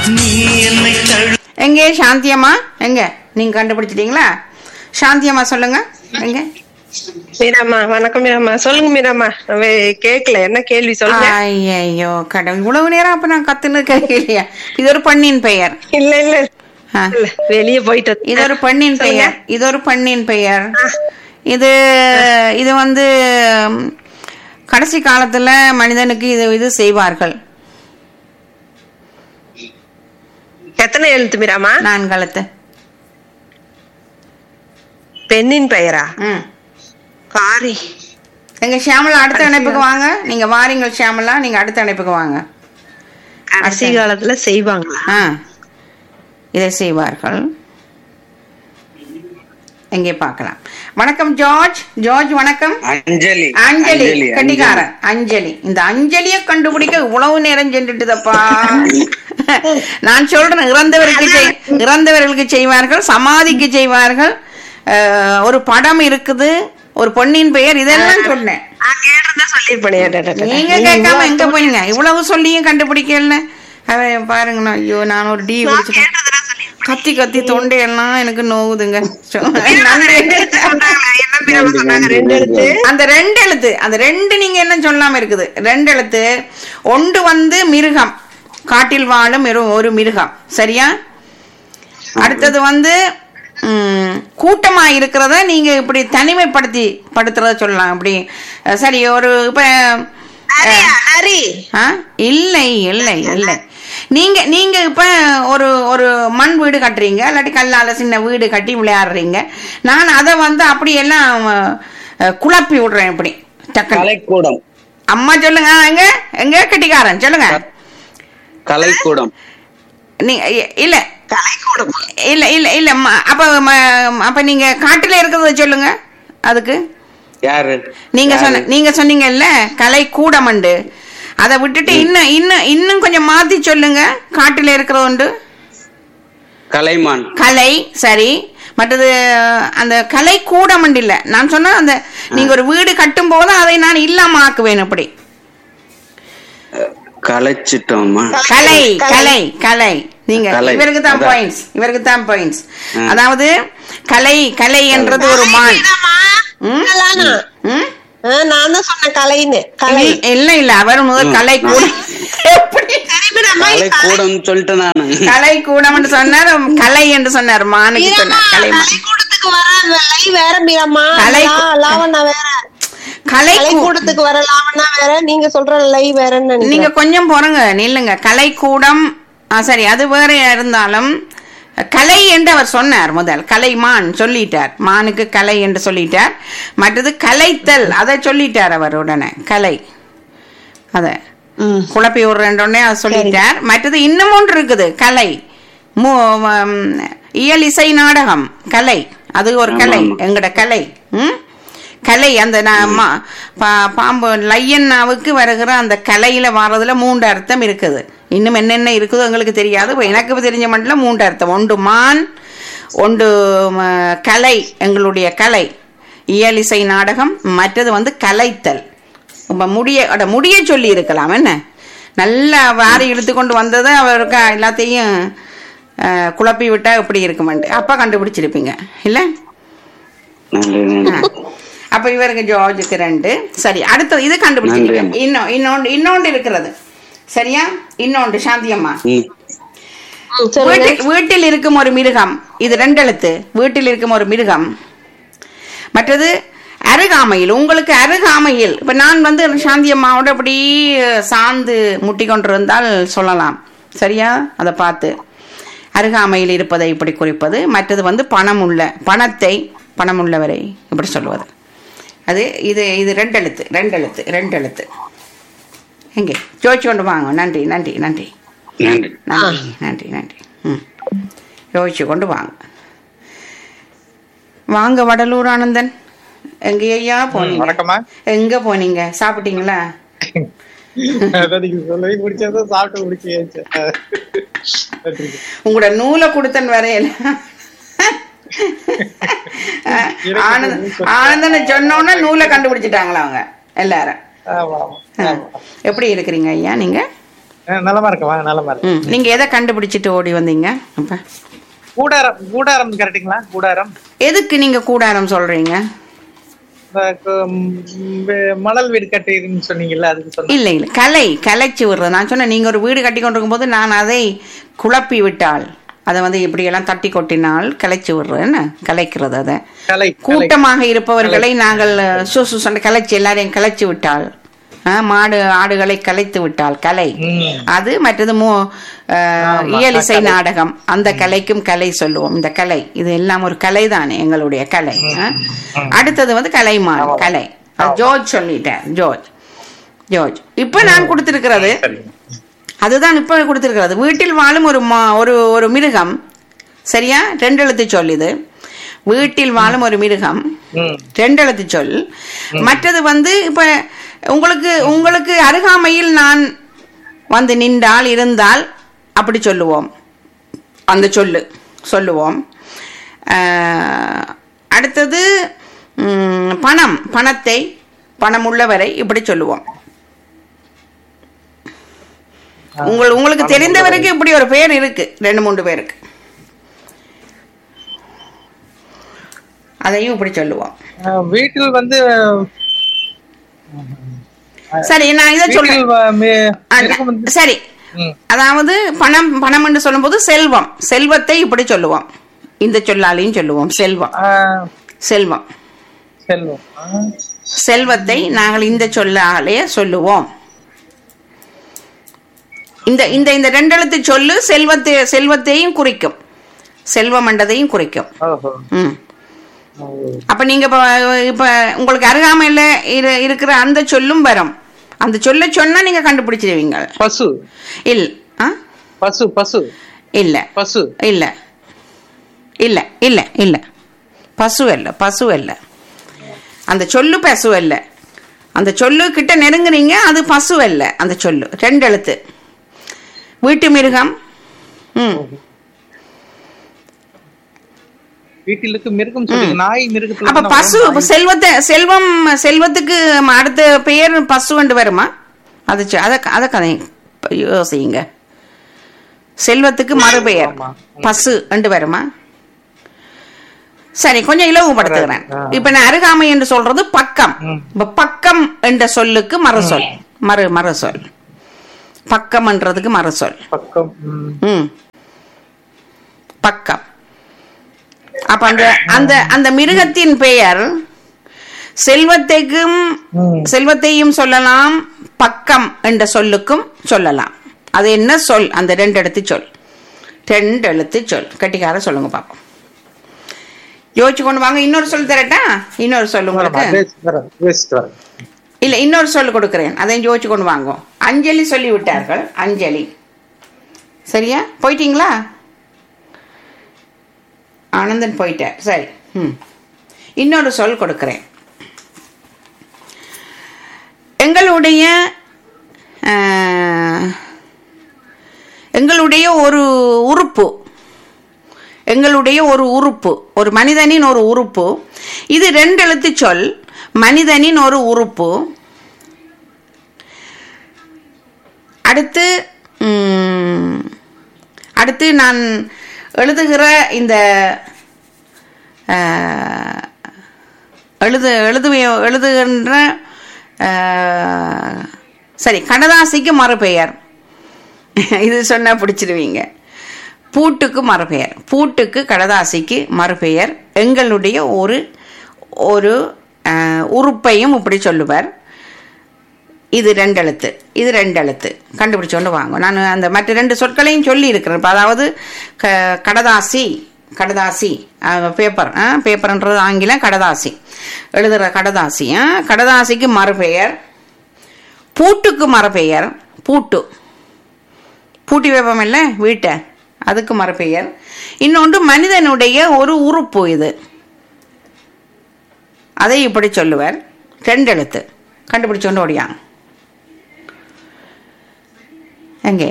நீ என்னை தழு எங்கே சாந்தியம்மா எங்க நீங்க கண்டுபிடிச்சிட்டீங்களா சாந்தியம்மா சொல்லுங்க எங்க மீராமா வணக்கம் மீராமா சொல்லுங்க மீராமா அவ கேக்கல என்ன கேள்வி சொல்லுங்க ஐயோ கடவுள் இவ்வளவு நேரம் அப்ப நான் கத்துன்னு கேட்கலையா இது ஒரு பெண்ணின் பெயர் இல்ல இல்ல ஆ. இல்ல வெளிய போயிட்டு இது ஒரு பெண்ணின் பெயர் இது ஒரு பெண்ணின் பெயர் இது இது வந்து ம், கடைசி காலத்துல மனிதனுக்கு இது இது செய்வார்கள் எத்தனை எழுத்து மீராமா நான்காலத்து பெண்ணின் பெயரா ம் காரி எங்க ஷியாமலா அடுத்த இணைப்புக்கு வாங்க நீங்க வாரீங்கள் ஷியாமலா நீங்க அடுத்த இணைப்புக்கு வாங்க கடைசி காலத்துல செய்வாங்களா ஆ இதை செய்வார்கள் எங்கே பார்க்கலாம் வணக்கம் ஜார்ஜ் ஜார்ஜ் வணக்கம் அஞ்சலி அஞ்சலி கட்டிக்காரன் அஞ்சலி இந்த அஞ்சலிய கண்டுபிடிக்க இவ்வளவு நேரம் சென்றுட்டுதப்பா நான் சொல்றேன் இறந்தவருக்கு செய்- இறந்தவர்களுக்கு செய்வார்கள் சமாதிக்கு செய்வார்கள் அஹ், ஒரு படம் இருக்குது ஒரு பொன்னின் பெயர் இதெல்லாம் சொன்னேன் நான் கேட்டிருந்தா சொல்லிருப்பேன் நீங்க கேட்காம எங்க போனீங்க இவ்வளவு சொல்லியும் கண்டுபிடிக்கல அவன் பாருங்கண்ணா ஐயோ நான் ஒரு டீ குடிச்சிட்டேன் கத்தி கத்தி தொண்டையெல்லாம் எனக்கு நோவுதுங்க நன்றி. என்ன மீராமா சொன்னாங்க ரெண்டு எழுத்து அந்த ரெண்டு எழுத்து அந்த ரெண்டு நீங்க என்ன சொல்லாம இருக்குது ரெண்டு எழுத்து ஒன்று வந்து மிருகம் காட்டில் வாழும் ஒரு ஒரு மிருகம் சரியா அடுத்தது வந்து ம், கூட்டமா இருக்கிறத நீங்க இப்படி தனிமைப்படுத்தி படுத்துறத சொல்லலாம் இப்படி அஹ், சரி ஒரு இப்ப நரியா, நரி ஆ? இல்லை இல்லை இல்லை நீங்க நீங்க இப்ப ஒரு ஒரு மண் வீடு கட்டுறீங்க இல்லாட்டி கல்லால சின்ன வீடு கட்டி விளையாடுறீங்க நான் அதை வந்து அப்படி எல்லாம் அஹ், குழப்பி விடுறேன் இப்படி டக்குனு கலைக்கூடம் அம்மா சொல்லுங்க ஆ, எங்க எங்க கட்டிக்காரன் சொல்லுங்க கலைக்கூடம் நீ இ- இல்ல கலைக்கூடம் இல்ல இல்ல இல்ல ம- அப்ப ம- அப்ப நீங்க காட்டுல இருக்கிறத சொல்லுங்க அதுக்கு யாரு நீங்க சொன்ன நீங்க சொன்னீங்கல்ல கலை கூடமண்டு அதை விட்டுட்டு இன்னும் இன்னும் இன்னும் கொஞ்சம் மாத்தி சொல்லுங்க காட்டுல இருக்கிறது உண்டு கலைமான் கலை சரி மற்றது அந்த கலை கூடமண்டு இல்ல நான் சொன்ன அந்த நீங்க ஒரு வீடு கட்டும் போது அதை நான் இல்லாம ஆக்குவேன் அப்படி கலைச்சிட்டோமா கலை கலை கலை நீங்க கலை. இவருக்கு தான் அதான். பாயிண்ட்ஸ் இவருக்கு தான் பாயிண்ட்ஸ் ஆ. அதாவது கலை கலை என்றது ஒரு மான் மீராமா, ம்? கலானா? ம்? ஆ, நான் தான் சொன்னேன் கலைன்னு கலை இல்ல- இல்ல இல்ல அவர் முதல் கலை கூட எப்படி சரி மீராமா, இது கலை- கலைக்கூடம் சொல்லிட்டு நானு கலை கூடம் என்று சொன்னார் கலை என்று சொன்னார் மானுக்கு மீராமா, சொன்னார் கலை மான். கலைக்கூடத்துக்கு வர லை வேற மீராமா கலை- லா- லாவண்ணா வேற கலை கூ- கலைக்கூடத்துக்கு வர லாவண்ணா வேற நீங்க சொல்ற லை வேறன்னு நீங்க நினைக்கிறேன் கொஞ்சம் போறங்க நில்லுங்க கலை கூடம் ஆ, சரி அது வேற இருந்தாலும் கலை என்று அவர் சொன்னார் முதல் கலைமான் சொல்லிட்டார் மானுக்கு கலை என்று சொல்லிட்டார் மற்றது கலைத்தல் அதை சொல்லிட்டார் அவர் உடனே கலை அத ம். குழப்பி விடுறேன்றோடனே அதை சொல்லிட்டார் மற்றது இன்னும் ஒன்று இருக்குது கலை மு- ம், இயல் இசை நாடகம் கலை அது ஒரு கலை எங்கட கலை ம் கலை அந்த நான் மா- பா- பாம்பு லையண்ணாவுக்கு வருகிற அந்த கலையில வர்றதுல மூன்று அர்த்தம் இருக்குது இன்னும் என்னென்ன இருக்குதோ எங்களுக்கு தெரியாது இப்ப எனக்கு தெரிஞ்ச மட்டும் மூன்று அர்த்தம் ஒன்று மான் ஒன்று ம, கலை எங்களுடைய கலை இயல் இசை நாடகம் மற்றது வந்து கலைத்தல் உங்க முடிய அட முடிய சொல்லி இருக்கலாம் என்ன நல்லா வாரி இழுத்து கொண்டு வந்ததை அவருக்கு எல்லாத்தையும் அஹ், குழப்பி விட்டா இப்படி இருக்குமெண்டு அப்பா கண்டுபிடிச்சிருப்பீங்க இல்ல நன்றி நன்றி அப்ப இவருக்கு ஜார்ஜுக்கு ரெண்டு சரி அடுத்தது இது கண்டுபிடிச்சிருக்கீங்க நன்றி. இன்னும் இன்னொன்று இன்னொன்று இருக்கிறது சரியா இன்னொன்று சாந்தியம்மா ம். ம், சொல்லுங்க வீட்டில் வீட்டில் இருக்கும் ஒரு மிருகம் இது ரெண்டு எழுத்து வீட்டில் இருக்கும் ஒரு மிருகம் மற்றது அருகாமையில் உங்களுக்கு அருகாமையில் இப்ப நான் வந்து சாந்தி அம்மாவோட அப்படி சார்ந்து முட்டி கொண்டிருந்தால் சொல்லலாம் சரியா அதை பார்த்து அருகாமையில் இருப்பதை இப்படி குறிப்பது மற்றது வந்து பணம் உள்ள பணத்தை பணம் உள்ளவரை இப்படி சொல்லுவது அது இது இது ரெண்டு எழுத்து ரெண்டு எழுத்து ரெண்டு எழுத்து எங்கே ஜோதிச்சு கொண்டு வாங்க நன்றி நன்றி நன்றி நன்றி நன்றி நன்றி நன்றி ம் யோசிச்சு கொண்டு வாங்க வாங்க வடலூர் ஆனந்தன் எங்க ஐயா போனீங்க வணக்கம்மா எங்க போனீங்க சாப்பிட்டீங்களா அதான் நீங்க சொல்லவே முடிச்சதான் சாப்பிட்டு முடிச்சு உங்களோட நூலை கொடுத்தன் வரையில ஆனந்த் ஆனந்தனை சொன்னோன்னே நூலை கண்டுபிடிச்சிட்டாங்களா அவங்க எல்லாரும் ஆமா ஆமா ஆ. எப்படி இருக்கிறீங்க ஐயா நீங்க அஹ் நலமா இருக்கவா நலமா இருக்கு ம் நீங்க எதை கண்டுபிடிச்சிட்டு ஓடி வந்தீங்க அப்ப கூடாரம் கூடாரம் கரெக்டுங்களா கூடாரம் எதுக்கு நீங்க கூடாரம் சொல்றீங்க இந்த கு- ம், வே- மணல் வீடு கட்டிருன்னு சொன்னீங்கல்ல அதுக்கு சொன்னேன் இல்ல இல்ல கலை கலைச்சு விடுறது நான் சொன்னேன் நீங்க ஒரு வீடு கட்டி கொண்டிருக்கும் போது நான் அதை குழப்பி விட்டால் அதை வந்து இப்படியெல்லாம் தட்டி கொட்டினால் கலைச்சு விடுறது என்ன கலைக்கிறது அதை கலை கலை. கூட்டமாக இருப்பவர்களை நாங்கள் சுசு சண்டை கலைச்சு எல்லாரையும் கலைச்சு விட்டால் ஆ, மாடு ஆடுகளை கலைத்து விட்டால் கலை ம். அது மற்றது மூ அஹ், இயலிசை நாடகம் அந்த கலைக்கும் கலை சொல்லுவோம் இந்த கலை இது எல்லாம் ஒரு கலை தானே எங்களுடைய கலை ஆ? அடுத்தது வந்து கலைமான் கலை அது ஜோர்ஜ் சொல்லிட்டேன் ஜோர்ஜ் ஜோர்ஜ் இப்ப நான் கொடுத்திருக்கிறது சரி. அதுதான் இப்ப கொடுத்திருக்கிறது வீட்டில் வாழும் ஒரு மா- ஒரு ஒரு மிருகம் சரியா ரெண்டு எழுத்து சொல் இது வீட்டில் வாழும் ஒரு மிருகம் ம் ரெண்டு எழுத்து சொல் மற்றது வந்து இப்ப உங்களுக்கு உங்களுக்கு அருகாமையில் நான் வந்து நின்றால் இருந்தால் அப்படி சொல்லுவோம் அந்த சொல்லு சொல்லுவோம் ஆஹ், அடுத்தது ம், பணம் பணத்தை பணம் உள்ளவரை இப்படி சொல்லுவோம் உங்கள் உங்களுக்கு தெரிந்தவருக்கு இப்படி ஒரு பேர் இருக்கு ரெண்டு மூன்று பேருக்கு அதையும் இப்படி சொல்லுவோம் அஹ் வீட்டில் வந்து சரி நான் இதை சொல்றேன் வீட்டில் வ- மே- ஆ, மிருகம் வந்து சரி ம். அதாவது பணம் பணம் என்று சொல்லும்போது செல்வம் செல்வத்தை இப்படி சொல்லுவோம் இந்த சொல்லாலையும் சொல்லுவோம் செல்வம் அஹ், செல்வம் செல்வம் அஹ், செல்வத்தை நாங்கள் இந்த சொல்லாலே சொல்லுவோம் இந்த இந்த இந்த ரெண்டெழுத்து சொல்லு செல்வத்தை செல்வத்தையும் குறிக்கும் செல்வம் என்றதையும் குறிக்கும் ஓஹோ ம் ஓ. அப்ப நீங்க இப்ப இப்ப உங்களுக்கு அருகாமையில இரு- இருக்கிற அந்த சொல்லும் வரும் அந்த சொல்ல சொன்னா நீங்க கண்டுபிடிச்சிருவீங்க பசு இல் ஆ பசு பசு இல்ல பசு இல்ல இல்ல இல்ல இல்ல பசு அல்ல பசு அல்ல அந்த சொல்லு பசு அல்ல அந்த சொல்லு கிட்ட நெருங்குறீங்க அது பசு அல்ல அந்த சொல்லு ரெண்டு எழுத்து வீட்டு மிருகம் ம் வீட்டில் இருக்க மிருகம் சொல்லுங்க நாய் மிருகத்துல அப்ப தானே பசு வரும். செல்வத்தை செல்வம் செல்வத்துக்கு அடுத்த பெயர் பசுவண்டு வருமா அது சொ- அத அத கதை யோசிங்க செல்வத்துக்கு மறுபெயர் ஆமா. பசு என்று வருமா சரி கொஞ்சம் இலவுபடுத்துகிறேன் ஆ. இப்ப நான் அருகாமை என்று சொல்றது பக்கம் ம். இப்ப பக்கம் என்ற சொல்லுக்கு மறுசொல் மறு மறுசொல் பக்கம் என்றதுக்கு மறுசொல் பக்கம் ம். ம் பக்கம் அப்ப அந்த அந்த அந்த மிருகத்தின் பெயர் செல்வத்தைக்கும் ம். செல்வத்தையும் சொல்லலாம் பக்கம் என்ற சொல்லுக்கும் சொல்லலாம் அது என்ன சொல் அந்த ரெண்டு எழுத்து சொல் ரெண்டு எழுத்து சொல் கட்டிக்கார சொல்லுங்க பாப்போம் யோசிச்சு கொண்டு வாங்க இன்னொரு சொல் தரட்டா இன்னொரு சொல் ஆமா, உங்களுக்கு பேசிட்டு வரேன், பேசிட்டு வரேன். இல்ல இன்னொரு சொல் கொடுக்கிறேன் அதையும் யோசிச்சு கொண்டு வாங்க அஞ்சலி சொல்லி விட்டார்கள் அஞ்சலி சரியா போயிட்டீங்களா ஆனந்தன் போயிட்டார் சரி ம் இன்னொரு சொல் கொடுக்கிறேன் எங்களுடைய ஆஹ், எங்களுடைய ஒரு உறுப்பு எங்களுடைய ஒரு உறுப்பு ஒரு மனிதனின் ஒரு உறுப்பு இது ரெண்டு எழுத்து சொல் மனிதனின் ஒரு உறுப்பு அடுத்து ம், அடுத்து நான் எழுதுகிற இந்த ஆஹ், எழுது எழுது எழுதுகின்ற ஆஹ், சரி கடதாசிக்கு மறுபெயர் இது சொன்னா பிடிச்சிருவீங்க பூட்டுக்கு மறுபெயர் பூட்டுக்கு கடதாசிக்கு மறுபெயர் எங்களுடைய ஒரு ஒரு ஆஹ், உறுப்பையும் இப்படி சொல்லுவார் இது ரெண்டு எழுத்து இது ரெண்டு எழுத்து கண்டுபிடிச்சு கொண்டு வாங்க நான் அந்த மற்ற ரெண்டு சொற்களையும் சொல்லி இருக்கிறேன் இப்ப அதாவது க கடதாசி கடதாசி பேப்பர் பேப்பர்ன்றது ஆங்கிலம் கடதாசி எழுதுகிற கடதாசி ஆ, கடதாசிக்கு மறுபெயர் பூட்டுக்கு மறுபெயர் பூட்டு பூட்டி வைப்போம் இல்லை வீட்டை அதுக்கு மறுபெயர் இன்னொன்று மனிதனுடைய ஒரு உறுப்பு இது அதை இப்படி சொல்லுவார் ரெண்டு எழுத்து கண்டுபிடிச்சு கொண்டு ஓடியாங்க எங்கே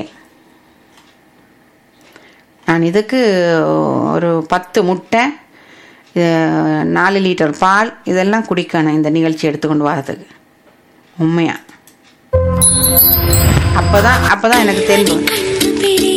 நான் இதுக்கு ஒரு பத்து முட்டை அஹ், நாலு லிட்டர் பால் இதெல்லாம் குடிக்கணும் இந்த நிகழ்ச்சி எடுத்துக்கொண்டு வரதுக்கு உண்மையா அப்ப அப்பதான் அப்பதான் எனக்கு தெரியும்